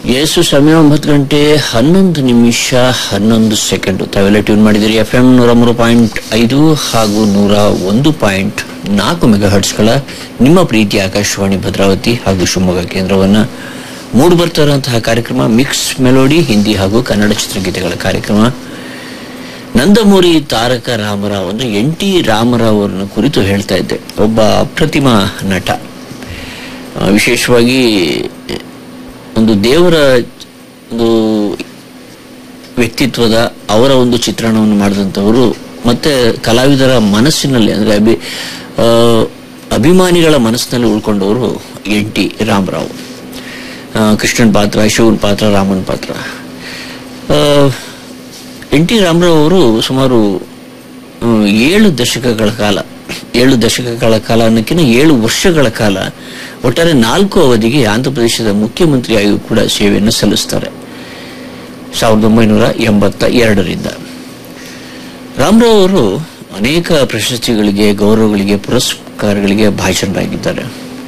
ಯೇಸು ಸಮಯ ಒಂಬತ್ತು ಗಂಟೆ ಹನ್ನೊಂದು ನಿಮಿಷ ಹನ್ನೊಂದು ಸೆಕೆಂಡ್ ತಾವೆಲ್ಲ ಟ್ಯೂನ್ ಮಾಡಿದಿರಿ ಎಫ್ ಎಂ ನೂರ ಮೂರು ಪಾಯಿಂಟ್ ಐದು ಹಾಗೂ ನೂರ ಒಂದು ಪಾಯಿಂಟ್ ನಾಲ್ಕು ಮೆಗಾ ಹರ್ಟ್ಸ್ಗಳ ನಿಮ್ಮ ಪ್ರೀತಿ ಆಕಾಶವಾಣಿ ಭದ್ರಾವತಿ ಹಾಗೂ ಶಿವಮೊಗ್ಗ ಕೇಂದ್ರವನ್ನ ಮೂಡಿ ಬರ್ತಾ ಇರುವಂತಹ ಕಾರ್ಯಕ್ರಮ ಮಿಕ್ಸ್ ಮೆಲೋಡಿ ಹಿಂದಿ ಹಾಗೂ ಕನ್ನಡ ಚಿತ್ರಗೀತೆಗಳ ಕಾರ್ಯಕ್ರಮ ನಂದಮೂರಿ ತಾರಕ ರಾಮರಾವ್ ಅಂದ್ರೆ ಎನ್ ಟಿ ರಾಮರಾವ್ ಅವರನ್ನು ಕುರಿತು ಹೇಳ್ತಾ ಇದ್ದೆ ಒಬ್ಬ ಅಪ್ರತಿಮ ನಟ ಆ, ವಿಶೇಷವಾಗಿ ಒಂದು ದೇವರ ಒಂದು ವ್ಯಕ್ತಿತ್ವದ ಅವರ ಒಂದು ಚಿತ್ರಣವನ್ನು ಮಾಡಿದಂಥವರು ಮತ್ತೆ ಕಲಾವಿದರ ಮನಸ್ಸಿನಲ್ಲಿ ಅಂದ್ರೆ ಅಭಿ ಆ, ಅಭಿಮಾನಿಗಳ ಮನಸ್ಸಿನಲ್ಲಿ ಉಳ್ಕೊಂಡವರು ಎನ್ ಟಿ ರಾಮರಾವ್ ಆ, ಕೃಷ್ಣನ್ ಪಾತ್ರ ಶಿವನ್ ಪಾತ್ರ ರಾಮನ್ ಪಾತ್ರ ಎನ್ ಟಿ ರಾಮರಾವ್ ಅವರು ಸುಮಾರು ಆ, ಏಳು ದಶಕಗಳ ಕಾಲ ಏಳು ದಶಕಗಳ ಕಾಲ ಅನ್ನೋಕ್ಕಿಂತ ಏಳು ವರ್ಷಗಳ ಕಾಲ ಒಟ್ಟಾರೆ ನಾಲ್ಕು ಅವಧಿಗೆ ಆಂಧ್ರ ಪ್ರದೇಶದ ಮುಖ್ಯಮಂತ್ರಿಯಾಗಿ ಕೂಡ ಸೇವೆಯನ್ನು ಸಲ್ಲಿಸ್ತಾರೆ ಸಾವಿರದ ಒಂಬೈನೂರ ಎಂಬತ್ತ ಎರಡರಿಂದ ರಾಮರಾವ್ ಅವರು ಅನೇಕ ಪ್ರಶಸ್ತಿಗಳಿಗೆ ಗೌರವಗಳಿಗೆ ಪುರಸ್ಕಾರಗಳಿಗೆ ಭಾಜನರಾಗಿದ್ದಾರೆ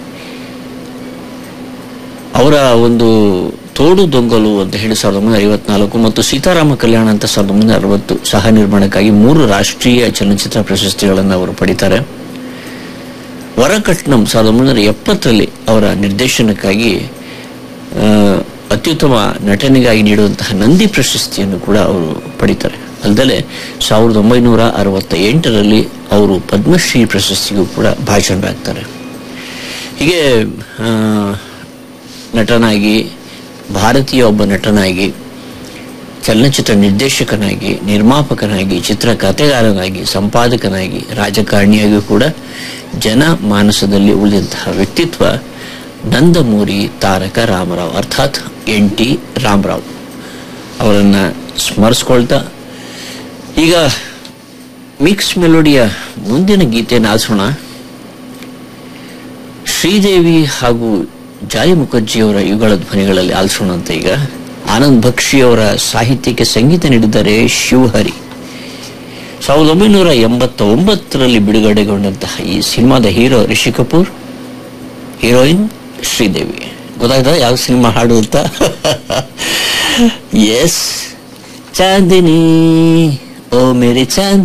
ಅವರ ಒಂದು ತೋಡು ದೊಂಗಲು ಅಂತ ಹೇಳಿ ಸಾವಿರದ ಒಂಬೈನೂರ ಐವತ್ನಾಲ್ಕು ಮತ್ತು ಸೀತಾರಾಮ ಕಲ್ಯಾಣ ಅಂತ ಸಾವಿರದ ಒಂಬೈನೂರ ಅರವತ್ತು ಸಹ ನಿರ್ಮಾಣಕ್ಕಾಗಿ ಮೂರು ರಾಷ್ಟ್ರೀಯ ಚಲನಚಿತ್ರ ಪ್ರಶಸ್ತಿಗಳನ್ನು ಅವರು ಪಡಿತಾರೆ ವರಕಟ್ನಂ ಸಾವಿರದ ಒಂಬೈನೂರ ಎಪ್ಪತ್ತರಲ್ಲಿ ಅವರ ನಿರ್ದೇಶನಕ್ಕಾಗಿ ಆ, ಅತ್ಯುತ್ತಮ ನಟನೆಗಾಗಿ ನೀಡುವಂತಹ ನಂದಿ ಪ್ರಶಸ್ತಿಯನ್ನು ಕೂಡ ಅವರು ಪಡಿತಾರೆ ಅಲ್ಲದೆ ಸಾವಿರದ ಒಂಬೈನೂರ ಅರವತ್ತ ಎಂಟರಲ್ಲಿ ಅವರು ಪದ್ಮಶ್ರೀ ಪ್ರಶಸ್ತಿಗೂ ಕೂಡ ಭಾಜನರಾಗ್ತಾರೆ ಹೀಗೆ ಆ, ನಟನಾಗಿ ಭಾರತೀಯ ಒಬ್ಬ ನಟನಾಗಿ ಚಲನಚಿತ್ರ ನಿರ್ದೇಶಕನಾಗಿ ನಿರ್ಮಾಪಕನಾಗಿ ಚಿತ್ರಕಥೆಗಾರನಾಗಿ ಸಂಪಾದಕನಾಗಿ ರಾಜಕಾರಣಿಯಾಗಿಯೂ ಕೂಡ ಜನ ಮಾನಸದಲ್ಲಿ ಉಳಿದಂತಹ ವ್ಯಕ್ತಿತ್ವ ನಂದಮೂರಿ ತಾರಕ ರಾಮರಾವ್ ಅರ್ಥಾತ್ ಎನ್ ಟಿ ರಾಮರಾವ್ ಅವರನ್ನ ಸ್ಮರಿಸ್ಕೊಳ್ತಾ ಈಗ ಮಿಕ್ಸ್ ಮೆಲೋಡಿಯ ಮುಂದಿನ ಗೀತೆಯನ್ನು ಆಲಿಸೋಣ ಶ್ರೀದೇವಿ ಹಾಗೂ ಜಾಯಿ ಮುಖರ್ಜಿಯವರ ಯುಗಳ ಧ್ವನಿಗಳಲ್ಲಿ ಆಲಿಸೋಣ ಅಂತ ಈಗ ಆನಂದ್ ಬಕ್ಷಿ ಅವರ ಸಾಹಿತ್ಯಕ್ಕೆ ಸಂಗೀತ ನೀಡಿದ್ದಾರೆ ಶಿವಹರಿ ಸಾವಿರದ ಒಂಬೈನೂರ ಎಂಬತ್ತ ಒಂಬತ್ತರಲ್ಲಿ ಬಿಡುಗಡೆಗೊಂಡಂತಹ ಈ ಸಿನಿಮಾದ ಹೀರೋ ರಿಷಿ ಕಪೂರ್ ಹೀರೋಯಿನ್ ಶ್ರೀದೇವಿ ಗೊತ್ತಾಯ್ತಾ ಯಾವ ಸಿನಿಮಾ ಹಾಡು ಅಂತ ಎಸ್ ಚಾಂದಿನಿ ಓ ಮೇರಿ ಚಾಂದ್